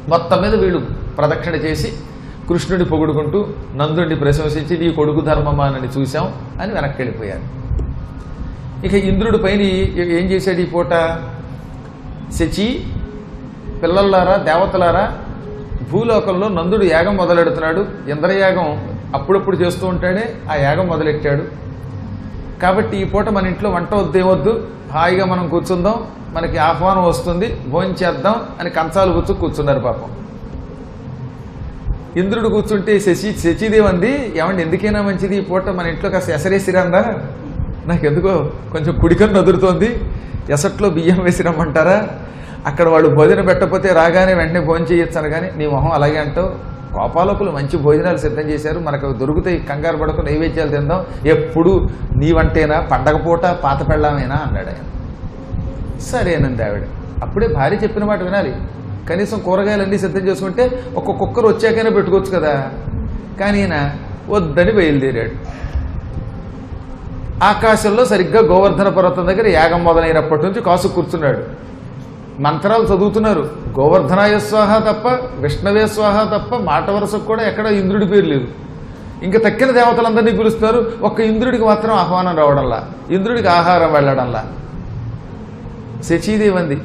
మొత్తం మీద వీళ్ళు ప్రదక్షిణ చేసి కృష్ణుడి పొగుడుకుంటూ నందుడిని ప్రశంసించి నీ కొడుకు ధర్మమానని చూశాం అని వెనక్కి వెళ్ళిపోయారు ఇక ఇంద్రుడి పైన ఏం చేశాడు ఈ పూట శచి పిల్లల్లారా దేవతలారా భూలోకంలో నందుడు యాగం మొదలెడుతున్నాడు ఇంద్రయాగం అప్పుడప్పుడు చేస్తూ ఉంటాడే ఆ యాగం మొదలెట్టాడు కాబట్టి ఈ పూట మన ఇంట్లో వంట వద్దేమొద్దు హాయిగా మనం కూర్చుందాం మనకి ఆహ్వానం వస్తుంది భోజనం చేద్దాం అని కంచాలు కూర్చు కూర్చున్నారు పాపం ఇంద్రుడు కూర్చుంటే శశి శచీదేవి అంది ఏమండి ఎందుకైనా మంచిది ఈ పూట మన ఇంట్లో కాస్త ఎసరేసిరందా నాకు ఎందుకో కొంచెం కుడికన్ను నదురుతోంది ఎసట్లో బియ్యం వేసి రమ్మంటారా అక్కడ వాళ్ళు భోజనం పెట్టకపోతే రాగానే వెంటనే భోజనం చేయొచ్చాను కానీ నీ మొహం అలాగే అంటావు గోపాలకులు మంచి భోజనాలు సిద్ధం చేశారు మనకు అవి దొరుకుతాయి కంగారు పడకు నైవేద్యాలు తిందాం ఎప్పుడు నీ వంటేనా పండగ పూట పాత పెళ్ళామేనా అన్నాడు ఆయన సరేనండి ఆవిడ అప్పుడే భార్య చెప్పిన మాట వినాలి కనీసం కూరగాయలన్నీ సిద్ధం చేసుకుంటే ఒక కుక్కర్ వచ్చాకైనా పెట్టుకోవచ్చు కదా కానీ ఈయన వద్దని బయలుదేరాడు ఆకాశంలో సరిగ్గా గోవర్ధన పర్వతం దగ్గర యాగం మొదలైనప్పటి నుంచి కాసు కూర్చున్నాడు మంత్రాలు చదువుతున్నారు గోవర్ధనాయ స్వాహ తప్ప విష్ణవే స్వాహ తప్ప మాట వరుసకు కూడా ఎక్కడ ఇంద్రుడి పేరు లేదు ఇంకా తక్కిన దేవతలందరినీ పిలుస్తున్నారు ఒక్క ఇంద్రుడికి మాత్రం ఆహ్వానం రావడంలా ఇంద్రుడికి ఆహారం వెళ్ళడంలా శచీదేవి అంది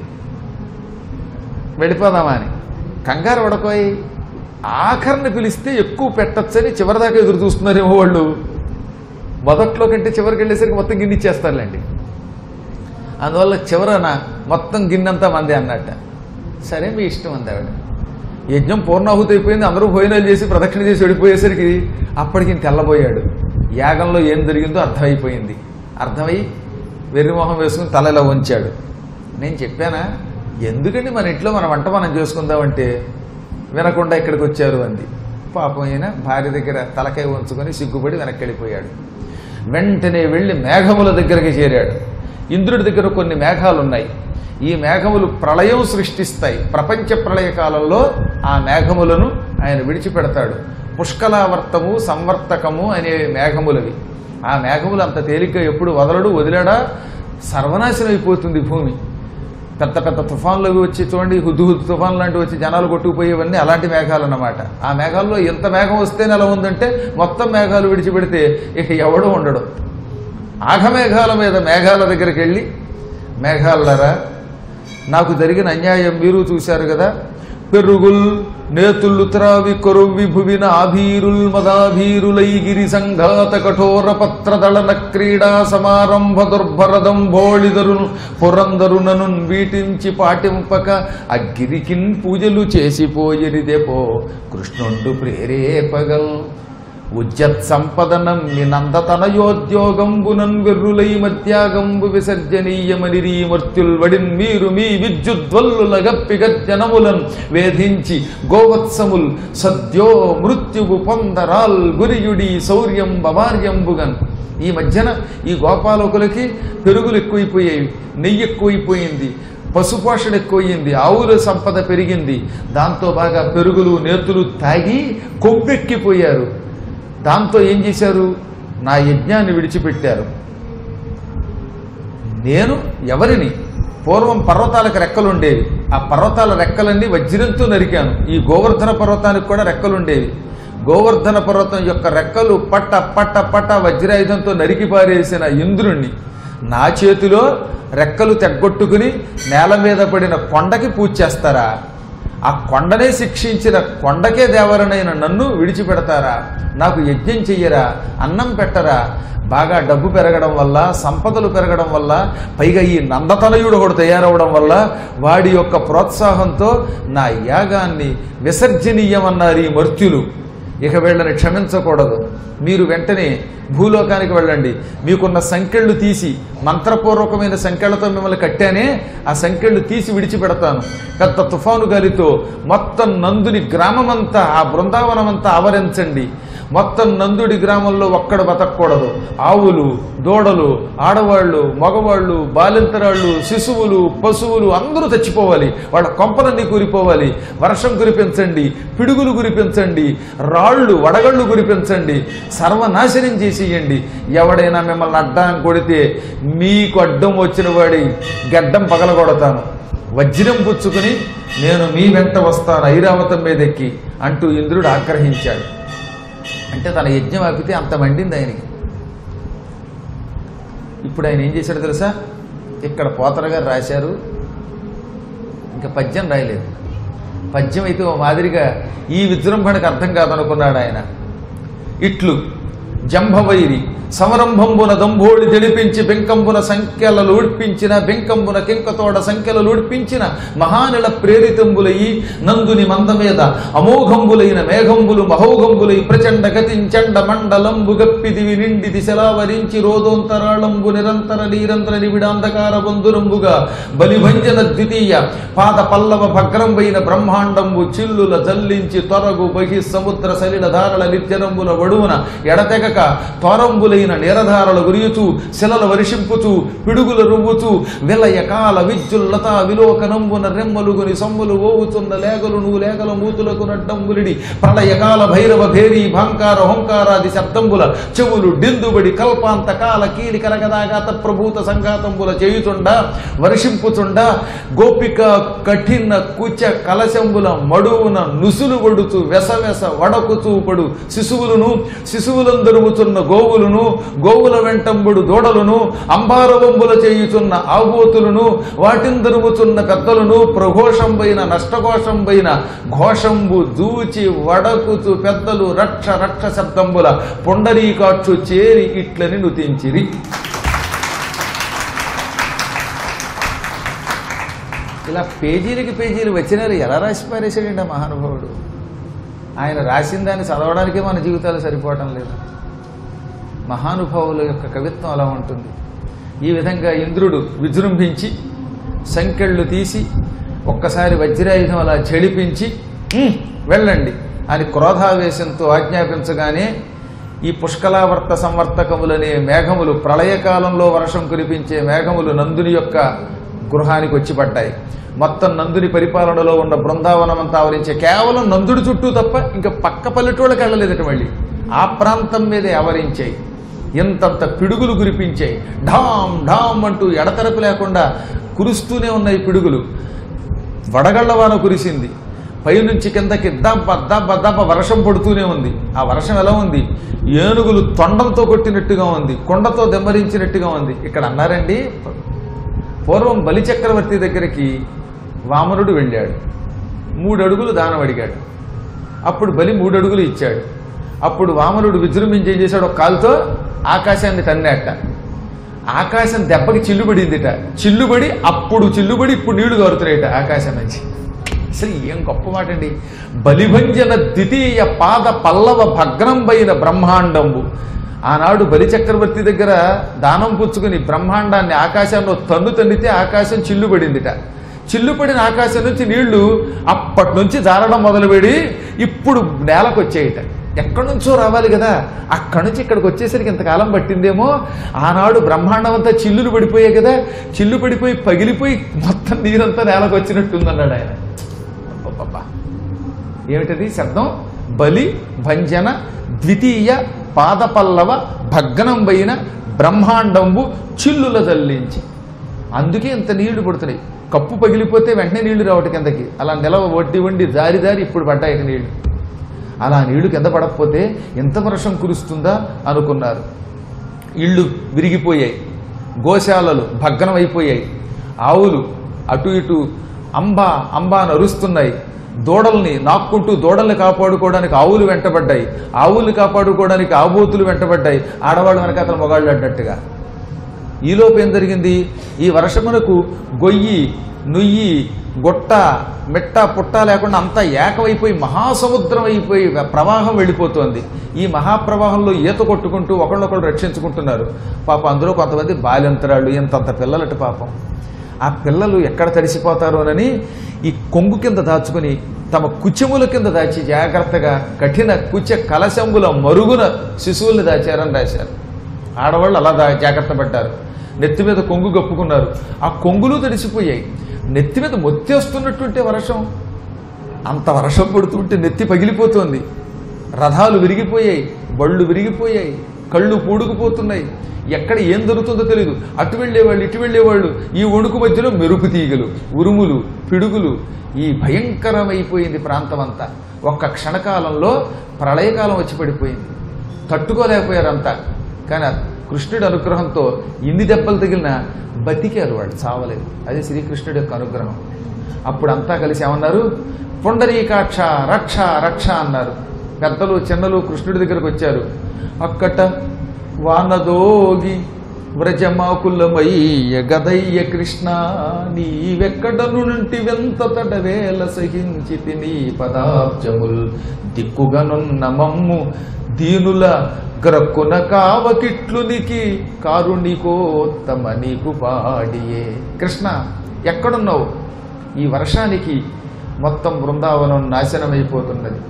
వెళ్ళిపోదామా అని కంగారు పడకోయి ఆఖరిని పిలిస్తే ఎక్కువ పెట్టచ్చని చివరిదాకా ఎదురు చూస్తున్నారేమో వాళ్ళు మొదట్లో కంటే చివరికి వెళ్ళేసరికి మొత్తం గిన్నె ఇచ్చేస్తారులేండి అందువల్ల చివరన మొత్తం గిన్నెంతా మందే అన్నట్ట సరే మీ ఇష్టం అంది ఆవిడ యజ్ఞం పూర్ణాహుతి అయిపోయింది అందరూ భోజనాలు చేసి ప్రదక్షిణ చేసి వెళ్ళిపోయేసరికి అప్పటికి ఈయన తెల్లబోయాడు యాగంలో ఏం జరిగిందో అర్థమైపోయింది అర్థమై వెర్రిమొహం వేసుకుని తల ఇలా వంచాడు నేను చెప్పానా ఎందుకండి మన ఇంట్లో మన వంట మనం చేసుకుందామంటే వినకుండా ఇక్కడికి వచ్చారు అంది పాపం అయినా భార్య దగ్గర తలకాయ ఉంచుకొని సిగ్గుపడి వెనక్కి వెళ్ళిపోయాడు వెంటనే వెళ్ళి మేఘముల దగ్గరికి చేరాడు ఇంద్రుడి దగ్గర కొన్ని మేఘాలు ఉన్నాయి ఈ మేఘములు ప్రళయం సృష్టిస్తాయి ప్రపంచ ప్రళయ కాలంలో ఆ మేఘములను ఆయన విడిచిపెడతాడు పుష్కలావర్తము సంవర్తకము అనే మేఘములవి ఆ మేఘములు అంత తేలిగ్గా ఎప్పుడు వదలడు వదిలాడా సర్వనాశనం అయిపోతుంది భూమి పెద్ద పెద్ద తుఫాన్లు అవి వచ్చి చూడండి హుద్దు హుద్దు తుఫాన్ లాంటివి వచ్చి జనాలు కొట్టుకుపోయేవన్నీ అలాంటి మేఘాలు అన్నమాట ఆ మేఘాల్లో ఎంత మేఘం వస్తేనే ఎలా ఉందంటే మొత్తం మేఘాలు విడిచిపెడితే ఇక ఎవడూ ఉండడు ఆఘమేఘాల మీద మేఘాల దగ్గరికి వెళ్ళి మేఘాలరా నాకు జరిగిన అన్యాయం మీరు చూశారు కదా పెరుగుల్ నేతులు త్రావి కొరువి భువిన ఆభీరుల్ మదాభీరులై గిరి సంఘాత కఠోర పత్రదళన క్రీడా సమారంభ దుర్భరదం భోళిదరును పురందరునను వీటించి పాటింపక అగ్గిరికిన్ పూజలు చేసిపోయిరిదేపో కృష్ణుండు ప్రేరేపగల్ ఉజ్జత్ సంపదనం నినందతనయోద్యోగంబునన్ వెర్రులై మత్యాగంబు విసర్జనీయమనిరీ మర్త్యుల్ వడిన్ మీరు మీ విద్యుద్వల్లుల గప్పిగర్జనములన్ వేధించి గోవత్సముల్ సద్యో మృత్యువు పొందరాల్ గురియుడి శౌర్యం బవార్యంబుగన్ ఈ మధ్యన ఈ గోపాలకులకి పెరుగులు ఎక్కువైపోయాయి నెయ్యి ఎక్కువైపోయింది పశుపోషణ ఎక్కువయింది ఆవుల సంపద పెరిగింది దాంతో బాగా పెరుగులు నేతులు తాగి కొవ్వెక్కిపోయారు దాంతో ఏం చేశారు నా యజ్ఞాన్ని విడిచిపెట్టారు నేను ఎవరిని పూర్వం పర్వతాలకు రెక్కలు ఉండేవి ఆ పర్వతాల రెక్కలన్నీ వజ్రంతో నరికాను ఈ గోవర్ధన పర్వతానికి కూడా రెక్కలు ఉండేవి గోవర్ధన పర్వతం యొక్క రెక్కలు పట్ట పట్ట పట్ట వజ్రాయుధంతో నరికి పారేసిన ఇంద్రుణ్ణి నా చేతిలో రెక్కలు తెగ్గొట్టుకుని నేల మీద పడిన కొండకి పూజ చేస్తారా ఆ కొండనే శిక్షించిన కొండకే దేవరనైన నన్ను విడిచిపెడతారా నాకు యజ్ఞం చెయ్యరా అన్నం పెట్టరా బాగా డబ్బు పెరగడం వల్ల సంపదలు పెరగడం వల్ల పైగా ఈ నందతనయుడు ఒకడు తయారవడం వల్ల వాడి యొక్క ప్రోత్సాహంతో నా యాగాన్ని విసర్జనీయమన్నారు ఈ మర్త్యులు ఇక వీళ్ళని క్షమించకూడదు మీరు వెంటనే భూలోకానికి వెళ్ళండి మీకున్న సంఖ్యళ్ళు తీసి మంత్రపూర్వకమైన సంఖ్యలతో మిమ్మల్ని కట్టానే ఆ సంఖ్యళ్ళు తీసి విడిచిపెడతాను పెద్ద తుఫాను గాలితో మొత్తం నందుని గ్రామమంతా ఆ బృందావనమంతా ఆవరించండి మొత్తం నందుడి గ్రామంలో ఒక్కడు బతకూడదు ఆవులు దూడలు ఆడవాళ్ళు మగవాళ్ళు బాలింతరాళ్ళు శిశువులు పశువులు అందరూ చచ్చిపోవాలి వాళ్ళ కొంపలన్నీ కూలిపోవాలి వర్షం కురిపించండి పిడుగులు కురిపించండి రాళ్ళు వడగళ్ళు కురిపించండి సర్వనాశనం చేసేయండి ఎవడైనా మిమ్మల్ని అడ్డం కొడితే మీకు అడ్డం వచ్చిన వాడి గడ్డం పగలగొడతాను వజ్రం పుచ్చుకుని నేను మీ వెంట వస్తాను ఐరావతం మీద ఎక్కి అంటూ ఇంద్రుడు ఆగ్రహించాడు అంటే తన యజ్ఞం ఆపితే అంత మండింది ఆయనకి ఇప్పుడు ఆయన ఏం చేశాడో తెలుసా ఇక్కడ పోతర గారు రాశారు ఇంకా పద్యం రాయలేదు పద్యం అయితే ఓ మాదిరిగా ఈ విజృంభణకు అర్థం కాదనుకున్నాడు ఆయన ఇట్లు జంభవైరి సమరంభంబున దంభోళి తెలిపించి బెంకంబున సంఖ్యల లూడ్పించిన బెంకంబున కింకతోడ సంఖ్యల లూడ్పించిన మహానిల ప్రేరితంబులయి నందుని మందమేద అమోఘంబులైన మేఘంబులు మహౌఘంబులై ప్రచండ గతించండ మండలంబు గప్పిదివి నిండి దిశలావరించి రోదోంతరాళంబు నిరంతర నీరంతర నివిడాంధకార బంధురంబుగా బలిభంజన ద్వితీయ పాద పల్లవ భగ్రంబైన బ్రహ్మాండంబు చిల్లుల జల్లించి తొరగు బహి సముద్ర సలిల ధారల నిత్యరంబుల వడువున ఎడతెగక తోరంబులైన నీరధారలు గురియుచూ శిలల వర్షింపుచూ పిడుగుల రువ్వుచూ విలయకాల విద్యుల్లత విలోకనంబున రెమ్మలుగుని సొమ్ములు ఓవుచున్న లేగలు నువ్వు లేగల మూతులకు నడ్డంబులిడి ప్రళయకాల భైరవ భేరీ భాంకార హోంకారాది శబ్దంబుల చెవులు డిందుబడి కల్పాంత కాల కీలి కలగదాగాత ప్రభూత సంఘాతంబుల చేయుచుండ వర్షింపుచుండ గోపిక కఠిన కుచ కలశంబుల మడువున నుసులు వడుచు వెసవెస వడకు చూపడు శిశువులను శిశువులందరుముచున్న గోవులను గోవుల వెంటంబుడు దూడలను అంబారవంబుల చేయుచున్న ఆబోతులను వాటిందరుముచున్న పెద్దలను ప్రఘోషంబైన నష్టఘోషంబైన ఘోషంబు దూచి వడకుచు పెద్దలు రక్ష రక్ష శబ్దంబుల పొండరీకాక్షు చేరి ఇట్లని నుతించిరి ఇలా పేజీలకి పేజీలు వచ్చినారు ఎలా రాసి పారేశాడండి ఆ మహానుభావుడు ఆయన రాసిన దాన్ని చదవడానికే మన జీవితాలు సరిపోవటం లేదు మహానుభావుల యొక్క కవిత్వం అలా ఉంటుంది ఈ విధంగా ఇంద్రుడు విజృంభించి సంకెళ్ళు తీసి ఒక్కసారి వజ్రాయుధం అలా చెడిపించి "ఉమ్, వెళ్ళండి అని క్రోధావేశంతో ఆజ్ఞాపించగానే ఈ పుష్కలావర్త సంవర్తకములనే మేఘములు ప్రళయకాలంలో వర్షం కురిపించే మేఘములు నందుని యొక్క గృహానికి వచ్చి పడ్డాయి మొత్తం నందుని పరిపాలనలో ఉన్న బృందావనం అంతా ఆవరించే కేవలం నందుడి చుట్టూ తప్ప ఇంకా పక్క పల్లెటూళ్ళకి వెళ్ళలేదట మళ్ళీ ఆ ప్రాంతం మీదే ఆవరించాయి ఎంతంత పిడుగులు కురిపించాయి ఢామ్ ఢామ్ అంటూ ఎడతెరపు లేకుండా కురుస్తూనే ఉన్నాయి పిడుగులు వడగళ్ల వాన కురిసింది పైనుంచి కిందకి దబ్బ దబ్బ దబ్బ వర్షం పడుతూనే ఉంది ఆ వర్షం ఎలా ఉంది ఏనుగులు తొండంతో కొట్టినట్టుగా ఉంది కొండతో దెమ్మరించినట్టుగా ఉంది ఇక్కడ అన్నారండి పూర్వం బలిచక్రవర్తి దగ్గరికి వామనుడు వెళ్ళాడు మూడు అడుగులు దానం అడిగాడు అప్పుడు బలి మూడు అడుగులు ఇచ్చాడు అప్పుడు వామనుడు విజృంభించి ఏం చేశాడు ఒక కాలుతో ఆకాశాన్ని తన్నేట ఆకాశం దెబ్బకి చిల్లుబడిందిట చిల్లుబడి అప్పుడు చిల్లుబడి ఇప్పుడు నీళ్లు కారుతున్నాయట ఆకాశం నుంచి అసలు ఏం గొప్ప మాట అండి బలిభంజన ద్వితీయ పాద పల్లవ భగ్నంబైన బ్రహ్మాండంబు ఆనాడు బలిచక్రవర్తి దగ్గర దానం పుచ్చుకుని బ్రహ్మాండాన్ని ఆకాశంలో తన్ను తన్నితే ఆకాశం చిల్లుబడిందిట చిల్లుపడిన ఆకాశం నుంచి నీళ్లు అప్పటి నుంచి జారడం మొదలుపెడి ఇప్పుడు నేలకు వచ్చేయట ఎక్కడి నుంచో రావాలి కదా అక్కడి నుంచి ఇక్కడికి వచ్చేసరికి ఇంతకాలం పట్టిందేమో ఆనాడు బ్రహ్మాండం అంతా చిల్లులు పడిపోయాయి కదా చిల్లు పడిపోయి పగిలిపోయి మొత్తం నీరంతా నేలకు వచ్చినట్టుందన్నాడు ఆయన అబ్బబ్బబ్బా. ఏమిటది శబ్దం బలి భంజన ద్వితీయ పాదపల్లవ భగ్నంబైన బ్రహ్మాండంబు చిల్లుల జల్లించి అందుకే ఇంత నీళ్లు పడుతున్నాయి కప్పు పగిలిపోతే వెంటనే నీళ్లు రావటం కిందకి అలా నిలవ వడ్డి వండి జారి జారి ఇప్పుడు పడ్డాయి ఇక నీళ్లు అలా నీళ్లు కింద పడకపోతే ఎంత వర్షం కురుస్తుందా అనుకున్నారు ఇళ్ళు విరిగిపోయాయి గోశాలలు భగ్నం అయిపోయాయి ఆవులు అటు ఇటు అంబా అంబా నరుస్తున్నాయి దూడల్ని నాక్కుంటూ దూడల్ని కాపాడుకోవడానికి ఆవులు వెంటబడ్డాయి ఆవుల్ని కాపాడుకోవడానికి ఆబోతులు వెంటబడ్డాయి ఆడవాళ్ళు వెనక అతను మొగాళ్ళు అడ్డట్టుగా ఈలోపు ఏం జరిగింది ఈ వర్షమునకు గొయ్యి నుయ్యి గుట్ట మిట్ట పుట్ట లేకుండా అంతా ఏకమైపోయి మహాసముద్రం అయిపోయి ప్రవాహం వెళ్ళిపోతోంది ఈ మహాప్రవాహంలో ఈత కొట్టుకుంటూ ఒకళ్ళొకళ్ళు రక్షించుకుంటున్నారు పాపం అందులో కొంతమంది బాల్యంతరాళ్ళు ఇంతంత పిల్లలట పాపం ఆ పిల్లలు ఎక్కడ తడిసిపోతారోనని ఈ కొంగు కింద దాచుకుని తమ కుచముల కింద దాచి జాగ్రత్తగా కఠిన కుచ కలశంబుల మరుగున శిశువుల్ని దాచారని రాశారు ఆడవాళ్ళు అలా దా జాగ్రత్త పడ్డారు నెత్తి మీద కొంగు కప్పుకున్నారు ఆ కొంగులు తడిసిపోయాయి నెత్తి మీద మొత్తేస్తున్నట్టుంటే వర్షం అంత వర్షం పడుతుంటే నెత్తి పగిలిపోతోంది రథాలు విరిగిపోయాయి బళ్ళు విరిగిపోయాయి కళ్ళు పూడుకుపోతున్నాయి ఎక్కడ ఏం దొరుకుతుందో తెలియదు అటు వెళ్ళేవాళ్ళు ఇటు వెళ్ళేవాళ్ళు ఈ వణుకు మధ్యలో మెరుపు తీగలు ఉరుములు పిడుగులు ఈ భయంకరమైపోయింది ప్రాంతం అంతా ఒక్క క్షణకాలంలో ప్రళయకాలం వచ్చి పడిపోయింది తట్టుకోలేకపోయారంతా కానీ ఆ కృష్ణుడి అనుగ్రహంతో ఇన్ని దెబ్బలు తగిలినా బతికారు వాళ్ళు చావలేదు అది శ్రీకృష్ణుడి యొక్క అనుగ్రహం అప్పుడు అంతా కలిసి ఏమన్నారు పుండరీకాక్ష రక్ష రక్ష అన్నారు పెద్దలు చిన్నలు కృష్ణుడి దగ్గరకు వచ్చారు అక్కట వానదోగి వ్రజమాకులమయ్య గదయ్య కృష్ణ నీవెక్కడను నుండి వెంత తడవేల సహించి నీ పదాబ్జముల్ దిక్కుగనున్న మమ్ము దీనుల గ్రక్కున కావకిట్లునికి కారుణికోత్తమ నీకు పాడియే కృష్ణ ఎక్కడున్నావు ఈ వర్షానికి మొత్తం బృందావనం నాశనమైపోతున్నది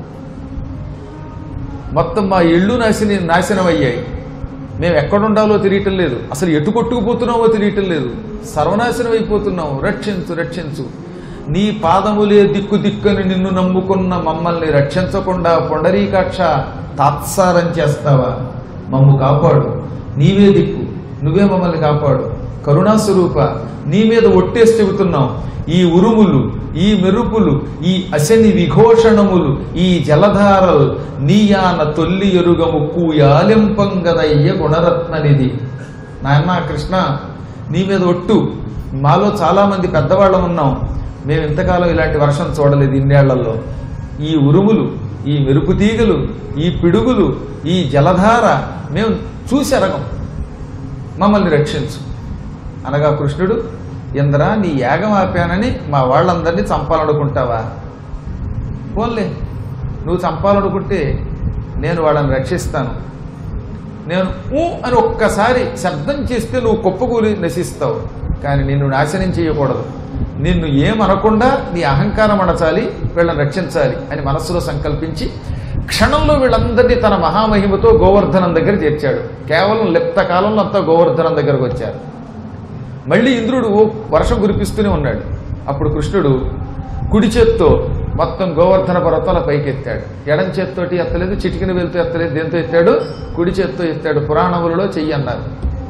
మొత్తం మా ఇళ్ళు నాశని నాశనం అయ్యాయి మేము ఎక్కడుండాలో తెలియటం లేదు అసలు ఎటు కొట్టుకుపోతున్నామో తెలియటం లేదు సర్వనాశనం అయిపోతున్నాం రక్షించు రక్షించు నీ పాదములే దిక్కు దిక్కుని నిన్ను నమ్ముకున్న మమ్మల్ని రక్షించకుండా పొండరీకాక్ష తాత్సారం చేస్తావా మమ్ము కాపాడు నీవే దిక్కు నువ్వే మమ్మల్ని కాపాడు కరుణాస్వరూప నీ మీద ఒట్టేసి చెబుతున్నాం ఈ ఉరుములు ఈ మెరుపులు ఈ అశని విఘోషణములు ఈ జలధారలు నీయాన తొల్లి ఎరుగము కూయాలింపంగదయ్య గుణరత్ననిది నాయన కృష్ణ నీ మీద ఒట్టు మాలో చాలామంది పెద్దవాళ్ళం ఉన్నాం మేము ఇంతకాలం ఇలాంటి వర్షం చూడలేదు ఇన్నేళ్లలో ఈ ఉరుములు ఈ మెరుపు తీగలు ఈ పిడుగులు ఈ జలధార మేము చూసి ఎరగం మమ్మల్ని రక్షించు అనగా కృష్ణుడు ఇంద్ర నీ యాగం ఆపానని మా వాళ్ళందరినీ చంపాలనుకుంటావా పోన్లే నువ్వు చంపాలనుకుంటే నేను వాళ్ళని రక్షిస్తాను నేను ఊ అని ఒక్కసారి శబ్దం చేస్తే నువ్వు కుప్పకూలి నశిస్తావు కానీ నిన్ను నాశనం చేయకూడదు నిన్ను ఏమనకుండా నీ అహంకారం అణచాలి వీళ్ళని రక్షించాలి అని మనస్సులో సంకల్పించి క్షణంలో వీళ్ళందరినీ తన మహామహిమతో గోవర్ధనం దగ్గర చేర్చాడు కేవలం లిప్త కాలంలో అంతా గోవర్ధనం దగ్గరకు వచ్చారు మళ్ళీ ఇంద్రుడు వర్షం కురిపిస్తూనే ఉన్నాడు అప్పుడు కృష్ణుడు కుడి చేత్తో మొత్తం గోవర్ధన పర్వతాల పైకెత్తాడు ఎడం చేత్తోటి ఎత్తలేదు చిటికిన వెళ్తూ ఎత్తలేదు దేంతో ఎత్తాడు కుడి చేత్తో ఎత్తాడు పురాణములలో చెయ్యి అన్నారు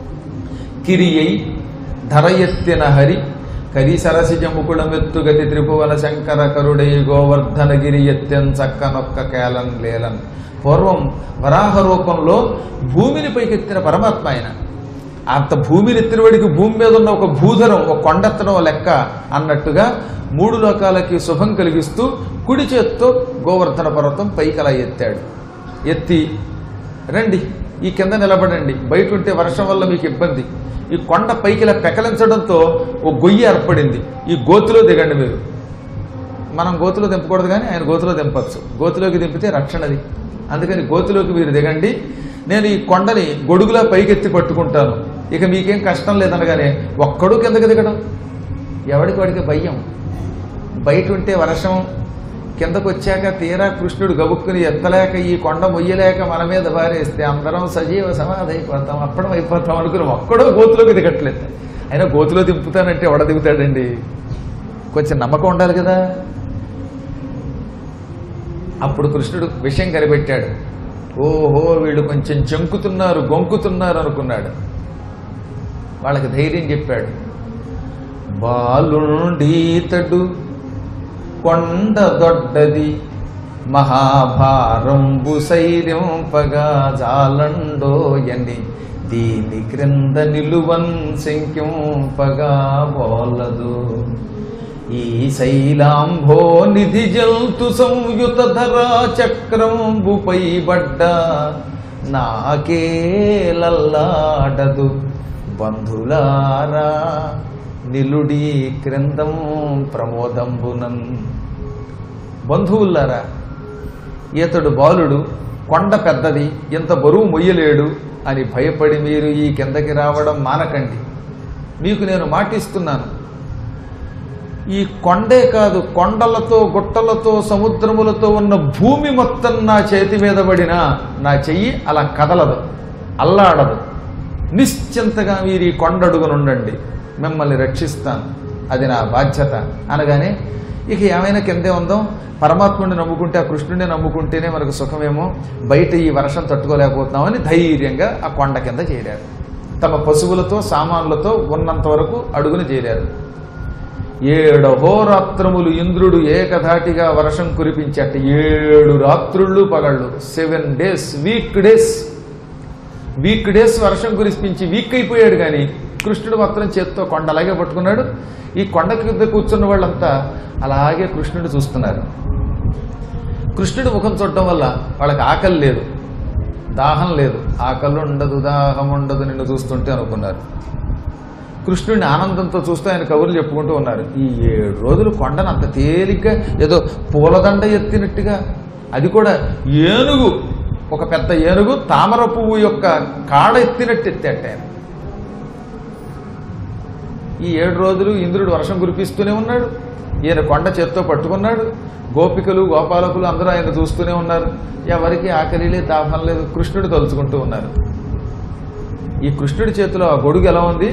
కిరియై ధర ఎత్తిన హరి కరి సరసిజ ముకుళమెత్తుగతి త్రిభువన శంకర కరుడై గోవర్ధన గిరి ఎత్తెన్ చక్కనొక్క కేలన్ లేలన్ పూర్వం వరాహ రూపంలో భూమిని పైకెత్తిన పరమాత్మ ఆయన అంత భూమిని ఎత్తినవాడికి భూమి మీద ఉన్న ఒక భూధరం ఒక కొండెత్తడం లెక్క అన్నట్టుగా మూడు లోకాలకి శుభం కలిగిస్తూ కుడి చేత్తో గోవర్ధన పర్వతం పైకి అలా ఎత్తాడు ఎత్తి రండి ఈ కింద నిలబడండి బయట ఉంటే వర్షం వల్ల మీకు ఇబ్బంది ఈ కొండ పైకి ఇలా పెకలించడంతో ఓ గొయ్యి ఏర్పడింది ఈ గోతులో దిగండి మీరు మనం గోతులో దింపకూడదు కానీ ఆయన గోతులో దింపచ్చు గోతులోకి దింపితే రక్షణది అందుకని గోతులోకి మీరు దిగండి నేను ఈ కొండని గొడుగులా పైకెత్తి పట్టుకుంటాను ఇక మీకేం కష్టం లేదనగానే ఒక్కడు కిందకి దిగడం ఎవడికి వాడికి భయం బయట ఉంటే వర్షం కిందకు వచ్చాక తీరా కృష్ణుడు గబుక్కుని ఎత్తలేక ఈ కొండ మొయ్యలేక మన మీద భారేస్తే అందరం సజీవ సమాధి అయిపోతాం అప్పడం అయిపోతాం అనుకుని ఒక్కడో గోతులోకి దిగట్లేదు అయినా గోతులో దింపుతానంటే ఎవడ దిగుతాడండి కొంచెం నమ్మకం ఉండాలి కదా అప్పుడు కృష్ణుడు విషయం కనిపెట్టాడు ఓహో వీళ్ళు కొంచెం చెంకుతున్నారు గొంకుతున్నారు అనుకున్నాడు వాళ్ళకి ధైర్యం చెప్పాడు బాలుండీతడు కొండ దొడ్డది మహాభారంబు శైర్యంపగా జాలండోయని దీని క్రింద నిలువన్ శంకింపగా బోలదు ఈ శైలాంభో నిధి జంతు సంయుత ధరా చక్రంబుపై బడ్డ నాకేలల్లాడదు బంధులారా నిలుడి క్రిందం ప్రమోదంబునన్ బంధువులారా ఈతడు బాలుడు కొండ పెద్దది ఇంత బరువు మొయ్యలేడు అని భయపడి మీరు ఈ కిందకి రావడం మానకండి మీకు నేను మాటిస్తున్నాను ఈ కొండే కాదు కొండలతో గుట్టలతో సముద్రములతో ఉన్న భూమి మొత్తం నా చేతి మీద పడినా నా చెయ్యి అలా కదలదు అల్లాడదు నిశ్చింతగా మీరు ఈ కొండడుగునుండండి మిమ్మల్ని రక్షిస్తాను అది నా బాధ్యత అనగానే ఇక ఏమైనా కిందే ఉందాం పరమాత్ముడిని నమ్ముకుంటే ఆ కృష్ణుడిని నమ్ముకుంటేనే మనకు సుఖమేమో బయట ఈ వర్షం తట్టుకోలేకపోతున్నామని ధైర్యంగా ఆ కొండ కింద చేరారు తమ పశువులతో సామాన్లతో ఉన్నంత వరకు అడుగుని చేరారు ఏడహోరాత్రములు ఇంద్రుడు ఏకధాటిగా వర్షం కురిపించట ఏడు రాత్రుళ్ళు పగళ్ళు seven days week days week days వర్షం కురిపించి వీక్ అయిపోయాడు కానీ కృష్ణుడు మాత్రం చేత్తో కొండ అలాగే పట్టుకున్నాడు ఈ కొండ కింద కూర్చున్న వాళ్ళంతా అలాగే కృష్ణుడు చూస్తున్నారు కృష్ణుడి ముఖం చూడటం వల్ల వాళ్ళకి ఆకలి లేదు దాహం లేదు ఆకలి ఉండదు దాహం ఉండదు నిన్ను చూస్తుంటే అనుకున్నారు కృష్ణుడిని ఆనందంతో చూస్తూ ఆయన కబుర్లు చెప్పుకుంటూ ఉన్నారు ఈ ఏడు రోజులు కొండను అంత తేలిగ్గా ఏదో పూలదండ ఎత్తినట్టుగా అది కూడా ఏనుగు ఒక పెద్ద ఏనుగు తామర పువ్వు యొక్క కాడ ఎత్తినట్టు ఎత్తాట ఆయన ఈ ఏడు రోజులు ఇంద్రుడు వర్షం కురిపిస్తూనే ఉన్నాడు ఈయన కొండ చేత్తో పట్టుకున్నాడు గోపికలు గోపాలకులు అందరూ ఆయన చూస్తూనే ఉన్నారు ఎవరికి ఆకలి లేదు దాహం లేదు కృష్ణుడు తలుచుకుంటూ ఉన్నారు ఈ కృష్ణుడి చేతిలో ఆ గొడుగు ఎలా ఉంది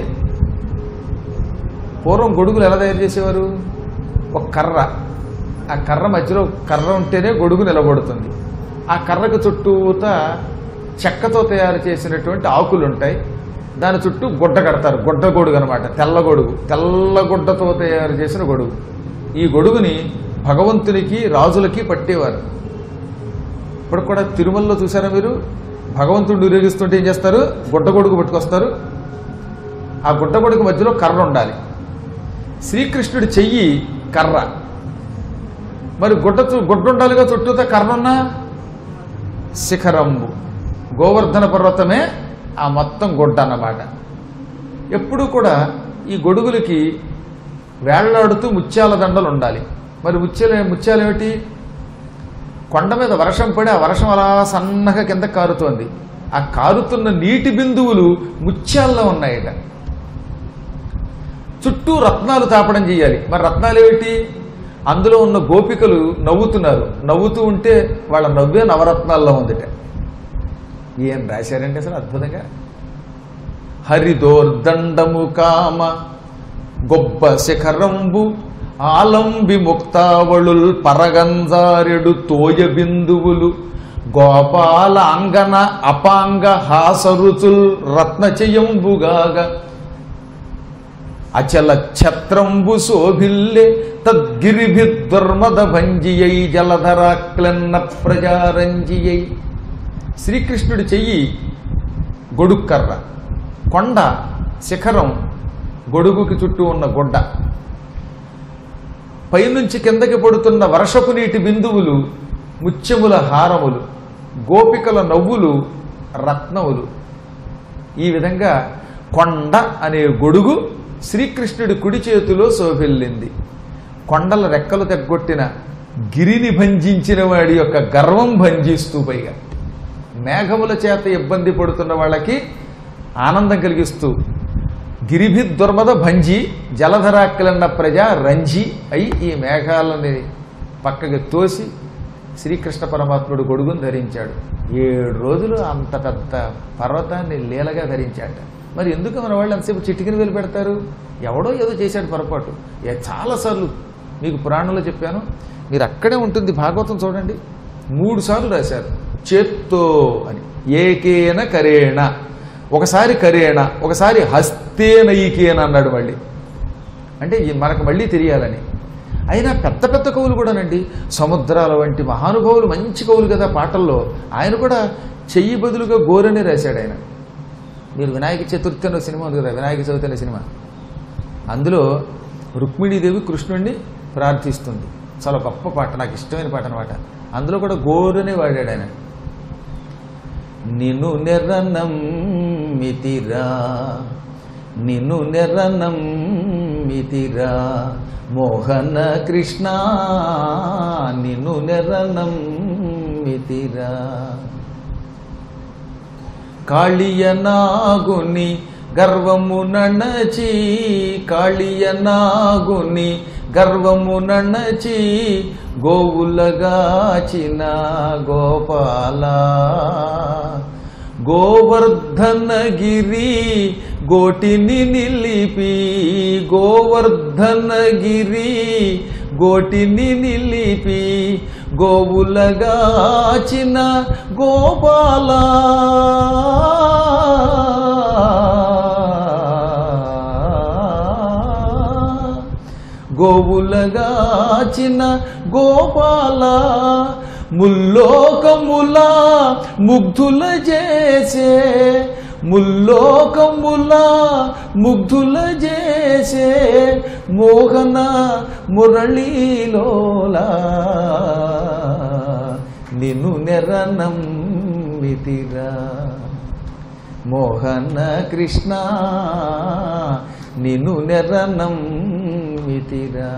పూర్వం గొడుగులు ఎలా తయారు చేసేవారు ఒక కర్ర ఆ కర్ర మధ్యలో కర్ర ఉంటేనే గొడుగు నిలబడుతుంది ఆ కర్రకు చుట్టూత చెక్కతో తయారు చేసినటువంటి ఆకులు ఉంటాయి దాని చుట్టూ గుడ్డ కడతారు గుడ్డ గొడుగు అనమాట తెల్ల గొడుగు తెల్ల గుడ్డతో తయారు చేసిన గొడుగు ఈ గొడుగుని భగవంతునికి రాజులకి పట్టేవారు ఇప్పుడు కూడా తిరుమలలో చూసారా మీరు భగవంతుడు ఊరేగిస్తుంటే ఏం చేస్తారు గుడ్డ గొడుగు పట్టుకొస్తారు ఆ గుడ్డ గొడుగు మధ్యలో కర్ర ఉండాలి శ్రీకృష్ణుడి చెయ్యి కర్ర మరి గుడ్డ చు- గుడ్డ ఉండాలిగా చుట్టూతో కర్ర ఉన్నా శిఖరంబు గోవర్ధన పర్వతమే ఆ మొత్తం గుడ్డ అన్నమాట ఎప్పుడూ కూడా ఈ గొడుగులకి వేళ్లాడుతూ ముత్యాల దండలు ఉండాలి మరి ముత్యాలు ముత్యాలు ఏమిటి కొండ మీద వర్షం పడి ఆ వర్షం అలా సన్నగా కింద కారుతోంది ఆ కారుతున్న నీటి బిందువులు ముత్యాల్లో ఉన్నాయట చుట్టూ రత్నాలు తాపడం చేయాలి మరి రత్నాలు ఏమిటి అందులో ఉన్న గోపికలు నవ్వుతున్నారు నవ్వుతూ ఉంటే వాళ్ళ నవ్వే నవరత్నాల్లో ఉందిట ఏం రాశారంటే అసలు అద్భుతంగా హరిదోర్దండము కామ గొప్ప శిఖరంబు ఆలంబి ముక్తావళుల్ పరగంజారెడు తోయ బిందువులు గోపాల అంగన అపాంగ హాసరుచుల్ రత్నచయంబుగాగా అచల ఛత్రంబు శోభిల్లే తద్గిరిభిద్దుర్మద భంజియై జలధరాక్లన్న ప్రజారంజియై శ్రీకృష్ణుడి చెయ్యి గొడుక్కర్ర కొండ శిఖరం గొడుగుకి చుట్టూ ఉన్న గుడ్డ పైనుంచి కిందకి పడుతున్న వర్షపు నీటి బిందువులు ముత్యముల హారములు గోపికల నవ్వులు రత్నములు ఈ విధంగా కొండ అనే గొడుగు శ్రీకృష్ణుడి కుడి చేతిలో శోభిల్లింది కొండల రెక్కలు తెగ్గొట్టిన గిరిని భంజించిన వాడి యొక్క గర్వం భంజిస్తూ పైగా మేఘముల చేత ఇబ్బంది పడుతున్న వాళ్ళకి ఆనందం కలిగిస్తూ గిరిభి దుర్మద భంజి జలధరాక్కలన్న ప్రజ రంజి అయి ఈ మేఘాలని పక్కకి తోసి శ్రీకృష్ణ పరమాత్ముడు గొడుగును ధరించాడు ఏడు రోజులు అంత పెద్ద పర్వతాన్ని లీలగా ధరించాట మరి ఎందుకు మన వాళ్ళు ఎంతసేపు చిటికిన వేలు పెడతారు ఎవడో ఏదో చేశాడు పొరపాటు ఏ చాలాసార్లు మీకు పురాణంలో చెప్పాను మీరు అక్కడే ఉంటుంది భాగవతం చూడండి మూడు సార్లు రాశారు చేత్తో అని ఏకేన కరేణ ఒకసారి కరేణ ఒకసారి హస్తేనైకేన అన్నాడు మళ్ళీ అంటే ఈ మనకు మళ్ళీ తెలియాలని అయినా పెద్ద పెద్ద కవులు కూడానండి సముద్రాల వంటి మహానుభావులు మంచి కవులు కదా పాటల్లో ఆయన కూడా చెయ్యి బదులుగా గోరని రాశాడు ఆయన మీరు వినాయక చతుర్థి అనే సినిమా ఉంది కదా వినాయక చవితి అనే సినిమా అందులో రుక్మిణీదేవి కృష్ణుణ్ణి ప్రార్థిస్తుంది చాలా గొప్ప పాట నాకు ఇష్టమైన పాట అనమాట అందులో కూడా గోరనే వాడాడు ఆయన నిన్ను నెర్రనం మితిరా నిన్ను నెర్రనం మితిరా మోహన కృష్ణ నిన్ను నెర్రనం మితిరా కాళియనాగుని గర్వము నణచి కాళియనాగుని గర్వము నణచి గోవులగాచిన గోపాల గోవర్ధనగిరి గోటిని నిలిపి గోవర్ధనగిరి గోటిని నిలిపి గోవులగాచిన గోపాల గోవులగాచిన గోపాల ముల్లోకముల ముగ్ధుల చేసే ముల్లోకముల ముగ్ధుల చేసే మోహన మురళీలోలా నిన్ను నెరనం మితిరా మోహన కృష్ణ నిన్ను నెరనం మితిరా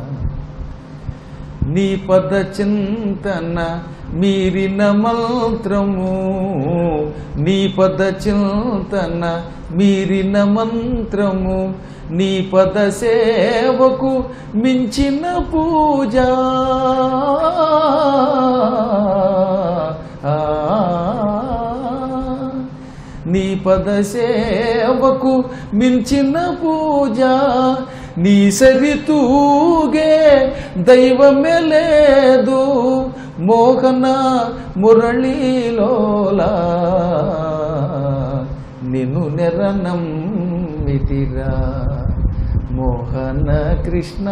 నీ పద చింతన మీరిన మంత్రము నీ పద చింతన మీరిన మంత్రము నీ పద సేవకు మించిన పూజ నీ పద సేవకు మించిన పూజ నీ సరితూగే దైవమే లేదు మోహన మురళీలోలా నిన్ను నెరనం మితిరా మోహన కృష్ణ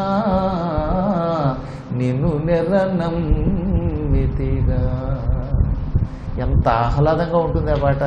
నిన్ను నెరనం మితిరా ఎంత ఆహ్లాదంగా ఉంటుంది ఆ పాట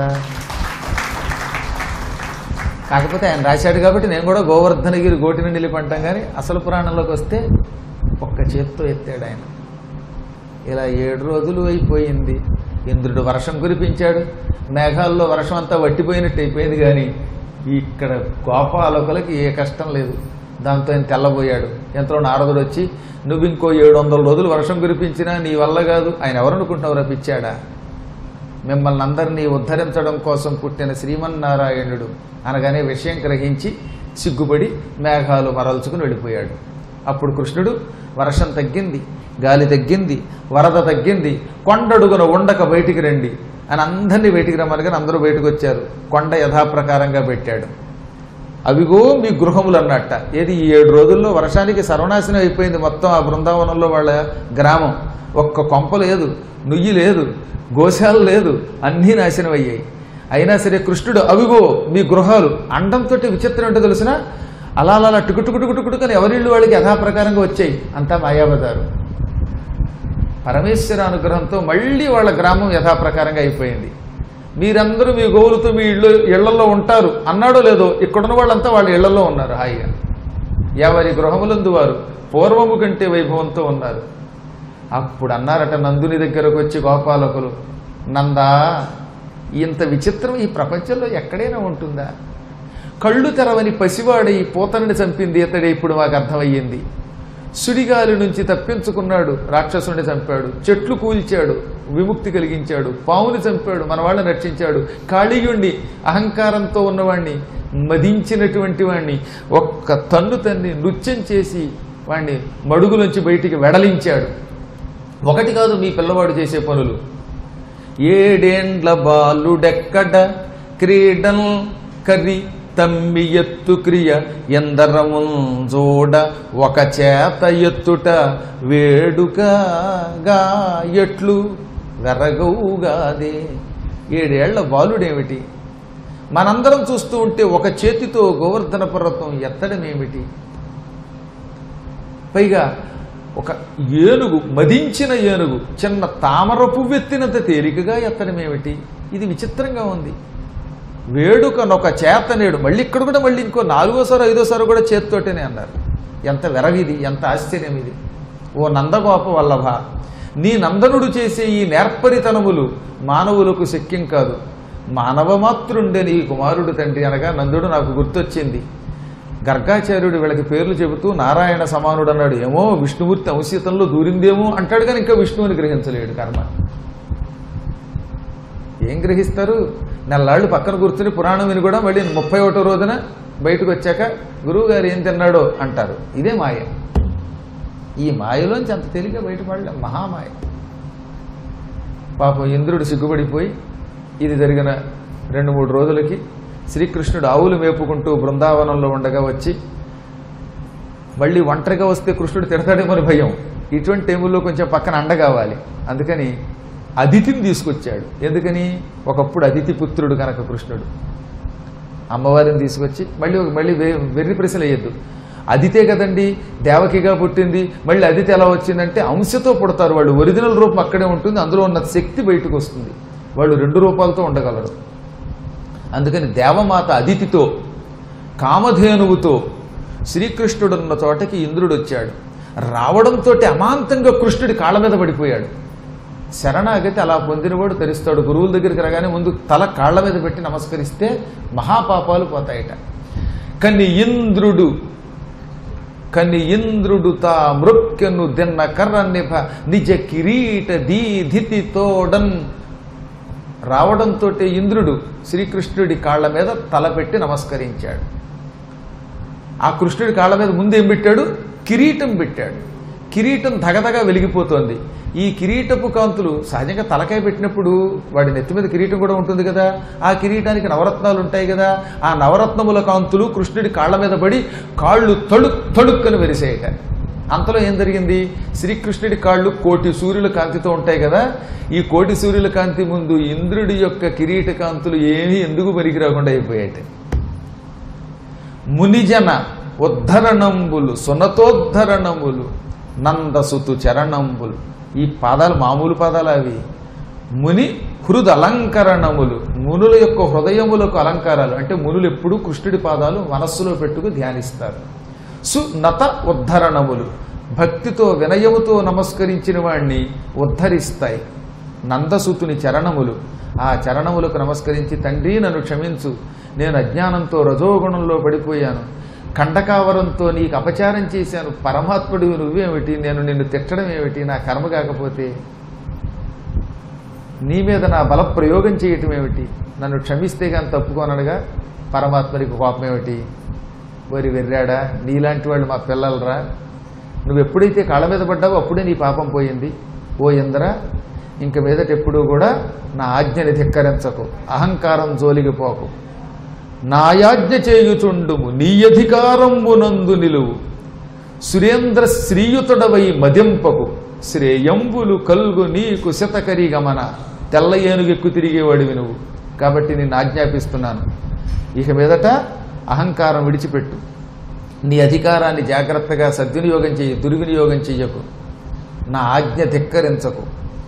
కాకపోతే ఆయన రాశాడు కాబట్టి నేను కూడా గోవర్ధనగిరి గోటిని నిలిపంటాం కానీ అసలు పురాణంలోకి వస్తే ఒక్క చేత్తో ఎత్తాడు ఆయన ఇలా ఏడు రోజులు అయిపోయింది ఇంద్రుడు వర్షం కురిపించాడు మేఘాల్లో వర్షం అంతా వట్టిపోయినట్టు అయిపోయింది కానీ ఇక్కడ గోపాలకులకి ఏ కష్టం లేదు దాంతో ఆయన తెల్లబోయాడు ఎంతో నారదుడు వచ్చి నువ్వు ఇంకో ఏడు వందల రోజులు వర్షం కురిపించినా నీ వల్ల కాదు ఆయన ఎవరనుకుంటున్నావు రప్పించాడా మిమ్మల్ని అందరినీ ఉద్ధరించడం కోసం పుట్టిన శ్రీమన్నారాయణుడు అనగానే విషయం గ్రహించి సిగ్గుపడి మేఘాలు మరల్చుకుని వెళ్ళిపోయాడు అప్పుడు కృష్ణుడు వర్షం తగ్గింది గాలి తగ్గింది వరద తగ్గింది కొండడుగున ఉండక బయటికి రండి అని అందరినీ బయటికి రమ్మని అందరూ బయటకు వచ్చారు కొండ యథాప్రకారంగా పెట్టాడు అవిగో మీ గృహములు అన్నట్ట ఏది ఈ ఏడు రోజుల్లో వర్షానికి సర్వనాశనం అయిపోయింది మొత్తం ఆ బృందావనంలో వాళ్ళ గ్రామం ఒక్క కొంప లేదు నుయ్యి లేదు గోశాల లేదు అన్నీ నాశనం అయ్యాయి అయినా సరే కృష్ణుడు అవిగో మీ గృహాలు అండంతో విచిత్రం ఏంటో తెలిసిన అలా అలా టుకుటుకుటుకుటుకుని ఎవరిళ్ళు వాళ్ళకి యథాప్రకారంగా వచ్చాయి అంతా మాయాబజారు పరమేశ్వర అనుగ్రహంతో మళ్ళీ వాళ్ళ గ్రామం యథాప్రకారంగా అయిపోయింది మీరందరూ మీ గోవులతో మీ ఇళ్ళు ఇళ్లలో ఉంటారు అన్నాడో లేదో ఇక్కడున్న వాళ్ళంతా వాళ్ళ ఇళ్లలో ఉన్నారు హాయిగా ఎవరి గృహములందు వారు పూర్వము కంటే వైభవంతో ఉన్నారు అప్పుడు అన్నారట నందుని దగ్గరకు వచ్చి గోపాలకులు నందా ఇంత విచిత్రం ఈ ప్రపంచంలో ఎక్కడైనా ఉంటుందా కళ్ళు తెరవని పసివాడై పూతనని చంపింది ఇతడే ఇప్పుడు మాకు అర్థమయ్యింది సుడిగాలి నుంచి తప్పించుకున్నాడు రాక్షసుని చంపాడు చెట్లు కూల్చాడు విముక్తి కలిగించాడు పావుని చంపాడు మన వాళ్ళని రక్షించాడు కాళీయుణ్ణి అహంకారంతో ఉన్నవాణ్ణి మదించినటువంటి వాణ్ణి ఒక్క తన్ను తన్ని నృత్యం చేసి వాణ్ణి మడుగులోంచి బయటికి వెడలించాడు ఒకటి కాదు మీ పిల్లవాడు చేసే పనులు ఏడేండ్ల బాలుడెక్కడ క్రీడల్ కరి తమ్మి ఎత్తు క్రియ ఎందరము జోడ ఒక చేత ఎత్తుట వేడుకగా ఎట్లు వెరగవుగాదే ఏడేళ్ల బాలుడేమిటి మనందరం చూస్తూ ఉంటే ఒక చేతితో గోవర్ధన పర్వతం ఎత్తడం ఏమిటి పైగా ఒక ఏనుగు మదించిన ఏనుగు చిన్న తామర పువ్వెత్తినంత తేలికగా ఎత్తడం ఏమిటి ఇది విచిత్రంగా ఉంది వేడుకనొక చేతనేడు మళ్ళీ ఇక్కడ కూడా మళ్ళీ ఇంకో నాలుగోసారి ఐదోసారి కూడా చేత్తోటేనే అన్నారు ఎంత వెరవిది ఎంత ఆశ్చర్యం ఇది ఓ నందగోప వల్లభ నీ నందనుడు చేసే ఈ నేర్పరితనములు మానవులకు శక్యం కాదు మానవమాతృండే నీ కుమారుడు తండ్రి అనగా నందుడు నాకు గుర్తొచ్చింది గర్గాచార్యుడు వీళ్ళకి పేర్లు చెబుతూ నారాయణ సమానుడు అన్నాడు ఏమో విష్ణుమూర్తి అంశీతంలో దూరిందేమో అంటాడు కానీ ఇంకా విష్ణువుని గ్రహించలేడు కర్మ ఏం గ్రహిస్తారు నెల్లాళ్ళు పక్కన కూర్చుని పురాణం విని కూడా మళ్ళీ ముప్పై ఒకటో రోజున బయటకు వచ్చాక గురువు గారు ఏం తిన్నాడో అంటారు ఇదే మాయ ఈ మాయలోంచి అంత తేలిగ్గా బయటపడలే మహామాయ పాపం ఇంద్రుడు సిగ్గుపడిపోయి ఇది జరిగిన రెండు మూడు రోజులకి శ్రీకృష్ణుడు ఆవులు మేపుకుంటూ బృందావనంలో ఉండగా వచ్చి మళ్ళీ ఒంటరిగా వస్తే కృష్ణుడు తిడతాడేమని భయం ఇటువంటి టైముల్లో కొంచెం పక్కన అండ కావాలి అందుకని అదితిని తీసుకొచ్చాడు ఎందుకని ఒకప్పుడు అదితి పుత్రుడు కనుక కృష్ణుడు అమ్మవారిని తీసుకొచ్చి మళ్ళీ ఒక- మళ్ళీ వే- వెర్రి ప్రశ్నలు వేయద్దు అదితే కదండి దేవకిగా పుట్టింది మళ్ళీ అదితి ఎలా వచ్చిందంటే అంశతో పుడతారు వాళ్ళు ఒరిజినల్ రూపం అక్కడే ఉంటుంది అందులో ఉన్న శక్తి బయటకు వస్తుంది వాళ్ళు రెండు రూపాలతో ఉండగలరు అందుకని దేవమాత అదితితో కామధేనువుతో శ్రీకృష్ణుడున్న చోటకి ఇంద్రుడు వచ్చాడు రావడంతో అమాంతంగా కృష్ణుడి కాళ్ళ మీద పడిపోయాడు శరణాగతి అలా పొందినవాడు తెరుస్తాడు గురువుల దగ్గరికి రాగానే ముందు తల కాళ్ళ మీద పెట్టి నమస్కరిస్తే మహాపాపాలు పోతాయట కని ఇంద్రుడు కని ఇంద్రుడు తా మృక్కెను దిన్న కర్ర నిభ నిజ కిరీట దీధితి తోడన్ రావడంతో ఇంద్రుడు శ్రీకృష్ణుడి కాళ్ళ మీద తల పెట్టి నమస్కరించాడు ఆ కృష్ణుడి కాళ్ళ మీద ముందు ఏం పెట్టాడు కిరీటం పెట్టాడు కిరీటం ధగధగా వెలిగిపోతోంది ఈ కిరీటపు కాంతులు సహజంగా తలకాయ పెట్టినప్పుడు వాడి నెత్తి మీద కిరీటం కూడా ఉంటుంది కదా ఆ కిరీటానికి నవరత్నాలు ఉంటాయి కదా ఆ నవరత్నముల కాంతులు కృష్ణుడి కాళ్ళ మీద పడి కాళ్ళు తళుక్ తళుక్కని వెరిసేయట అంతలో ఏం జరిగింది శ్రీకృష్ణుడి కాళ్ళు కోటి సూర్యుల కాంతితో ఉంటాయి కదా ఈ కోటి సూర్యుల కాంతి ముందు ఇంద్రుడి యొక్క కిరీట కాంతులు ఏమీ ఎందుకు పనికి రాకుండా అయిపోయాయి మునిజన ఉద్ధరణంబులు సునతోద్ధరణములు నందసుతు చరణంబులు ఈ పాదాలు మామూలు పాదాలు అవి ముని హృద అలంకరణములు మునుల యొక్క హృదయములకు అలంకారాలు అంటే మునులు ఎప్పుడూ కృష్ణుడి పాదాలు మనస్సులో పెట్టుకు ధ్యానిస్తారు సునత ఉద్ధరణములు భక్తితో వినయముతో నమస్కరించిన వాణ్ణి ఉద్ధరిస్తాయి నందసుతుని చరణములు ఆ చరణములకు నమస్కరించి తండ్రి నన్ను క్షమించు నేను అజ్ఞానంతో రజోగుణంలో పడిపోయాను ఖండకావరంతో నీకు అపచారం చేశాను పరమాత్ముడు నువ్వేమిటి నేను నిన్ను తిట్టడం ఏమిటి నా కర్మ కాకపోతే నీ మీద నా బల ప్రయోగం చేయటం ఏమిటి నన్ను క్షమిస్తే కానీ తప్పుకోనడుగా పరమాత్మనికి కోపం ఏమిటి వరి వెర్రాడా నీలాంటి వాళ్ళు మా పిల్లలరా నువ్వు ఎప్పుడైతే కాళ్ళ మీద పడ్డావో అప్పుడే నీ పాపం పోయింది ఓ ఇంద్ర ఇంక మీదట ఎప్పుడూ కూడా నా ఆజ్ఞని ధిక్కరించకు అహంకారం జోలికి పోకు నాయాజ్ఞ చేయుచుండుము నీ అధికారంబునందు నిలువు సురేంద్ర శ్రీయుతుడవై మదింపకు శ్రేయంబులు కల్గు నీకు శతకరి గమన తెల్ల ఏనుగెక్కు తిరిగేవాడివి నువ్వు కాబట్టి నేను ఆజ్ఞాపిస్తున్నాను ఇక మీదట అహంకారం విడిచిపెట్టు నీ అధికారాన్ని జాగ్రత్తగా సద్వినియోగం చెయ్యి దుర్వినియోగం చెయ్యకు నా ఆజ్ఞ ధిక్కరించకు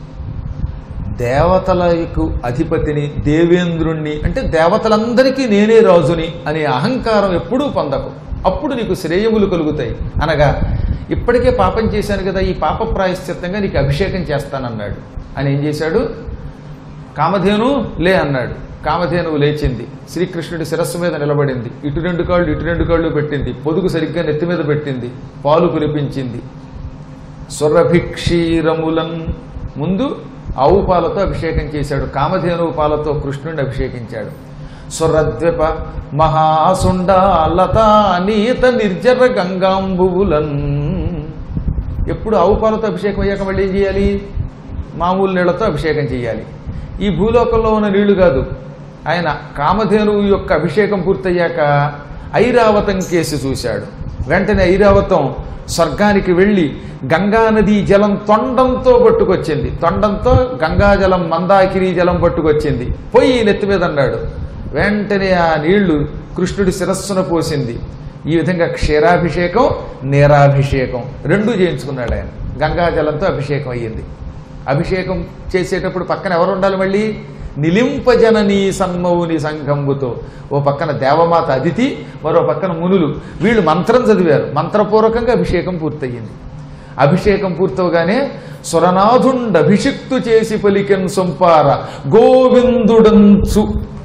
దేవతలకు అధిపతిని దేవేంద్రుణ్ణి అంటే దేవతలందరికీ నేనే రాజుని అనే అహంకారం ఎప్పుడూ పొందకు అప్పుడు నీకు శ్రేయములు కలుగుతాయి అనగా ఇప్పటికే పాపం చేశాను కదా ఈ పాప ప్రాయశ్చిత్తంగా నీకు అభిషేకం చేస్తానన్నాడు అని ఏం చేశాడు కామధేను లే అన్నాడు కామధేనువు లేచింది శ్రీకృష్ణుడి శిరస్సు మీద నిలబడింది ఇటు రెండు కాళ్ళు ఇటు రెండు కాళ్ళు పెట్టింది పొదుగు సరిగ్గా నెత్తి మీద పెట్టింది పాలు కురిపించింది సురభిక్షీరములన్ ముందు ఆవు పాలతో అభిషేకం చేశాడు కామధేనువు పాలతో కృష్ణుడిని అభిషేకించాడు సురద్విప మహాసుండా లతా నీత నిర్జర గంగాంబువులన్ ఎప్పుడు ఆవు పాలతో అభిషేకం అయ్యాక మళ్ళీ ఏం చేయాలి మామూలు నీళ్లతో అభిషేకం చేయాలి ఈ భూలోకంలో ఉన్న నీళ్లు కాదు ఆయన కామధేనువు యొక్క అభిషేకం పూర్తయ్యాక ఐరావతం కేసి చూశాడు వెంటనే ఐరావతం స్వర్గానికి వెళ్ళి గంగానది జలం తొండంతో పట్టుకొచ్చింది తొండంతో గంగాజలం మందాకిరి జలం పట్టుకొచ్చింది పోయి నెత్తి మీద అన్నాడు వెంటనే ఆ నీళ్లు కృష్ణుడి శిరస్సున పోసింది ఈ విధంగా క్షీరాభిషేకం నీరాభిషేకం రెండూ చేయించుకున్నాడు ఆయన గంగాజలంతో అభిషేకం అయ్యింది అభిషేకం చేసేటప్పుడు పక్కన ఎవరు ఉండాలి మళ్ళీ నిలింపజననీ సన్మౌని సంఘంబుతో ఓ పక్కన దేవమాత అదితి మరో పక్కన మునులు వీళ్ళు మంత్రం చదివారు మంత్రపూర్వకంగా అభిషేకం పూర్తయింది అభిషేకం పూర్తవగానే సురనాథుండ అభిషిక్తు చేసి పలికెన్ సొంపార గోవిందుడంచు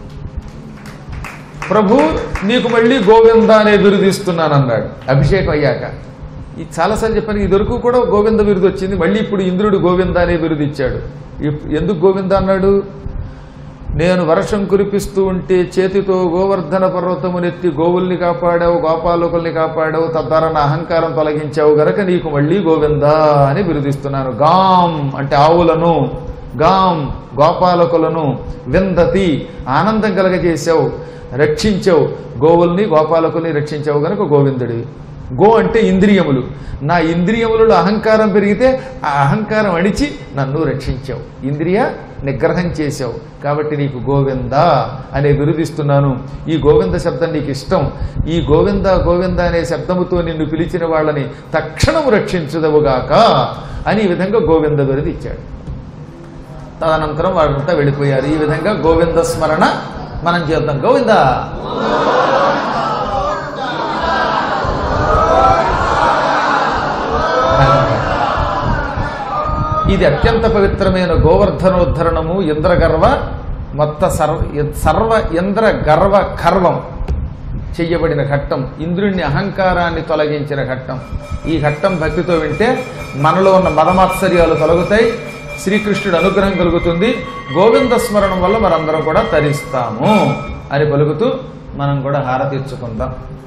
ప్రభు నీకు మళ్ళీ గోవింద అనే బిరుదు ఇస్తున్నాను అన్నాడు అభిషేకం అయ్యాక ఈ చాలాసార్లు చెప్పాను ఈ దొరకు కూడా గోవింద బిరుదు వచ్చింది మళ్ళీ ఇప్పుడు ఇంద్రుడు గోవింద అనే బిరుదు ఇచ్చాడు ఇప్- ఎందుకు గోవింద అన్నాడు నేను వర్షం కురిపిస్తూ ఉంటే చేతితో గోవర్ధన పర్వతమునెత్తి గోవుల్ని కాపాడావు గోపాలకుల్ని కాపాడావు తద్వారా నా అహంకారం తొలగించావు గనక నీకు మళ్ళీ గోవిందా అని బిరుదిస్తున్నాను గాం అంటే ఆవులను గాం గోపాలకులను విందతి ఆనందం కలగజేశావు రక్షించావు గోవుల్ని గోపాలకుల్ని రక్షించావు గనక గోవిందుడివి గో అంటే ఇంద్రియములు నా ఇంద్రియములలో అహంకారం పెరిగితే ఆ అహంకారం అణిచి నన్ను రక్షించావు ఇంద్రియ నిగ్రహం చేశావు కాబట్టి నీకు గోవింద అనే బిరుదిస్తున్నాను ఈ గోవింద శబ్దం నీకు ఇష్టం ఈ గోవింద గోవింద అనే శబ్దముతో నిన్ను పిలిచిన వాళ్ళని తక్షణము రక్షించుదవుగాక అని ఈ విధంగా గోవింద బిరుది ఇచ్చాడు తదనంతరం వాళ్ళంతా వెళ్ళిపోయారు ఈ విధంగా గోవింద స్మరణ మనం చేద్దాం గోవింద ఇది అత్యంత పవిత్రమైన గోవర్ధనోద్ధరణము ఇంద్రగర్వ మొత్త సర్వ సర్వ ఇంద్ర గర్వ కర్వం చెయ్యబడిన ఘట్టం ఇంద్రుణ్ణి అహంకారాన్ని తొలగించిన ఘట్టం ఈ ఘట్టం భక్తితో వింటే మనలో ఉన్న మదమాత్సర్యాలు తొలగుతాయి శ్రీకృష్ణుడు అనుగ్రహం కలుగుతుంది గోవింద స్మరణం వల్ల మనందరం కూడా తరిస్తాము అని పలుకుతూ మనం కూడా హారతి ఇచ్చుకుందాం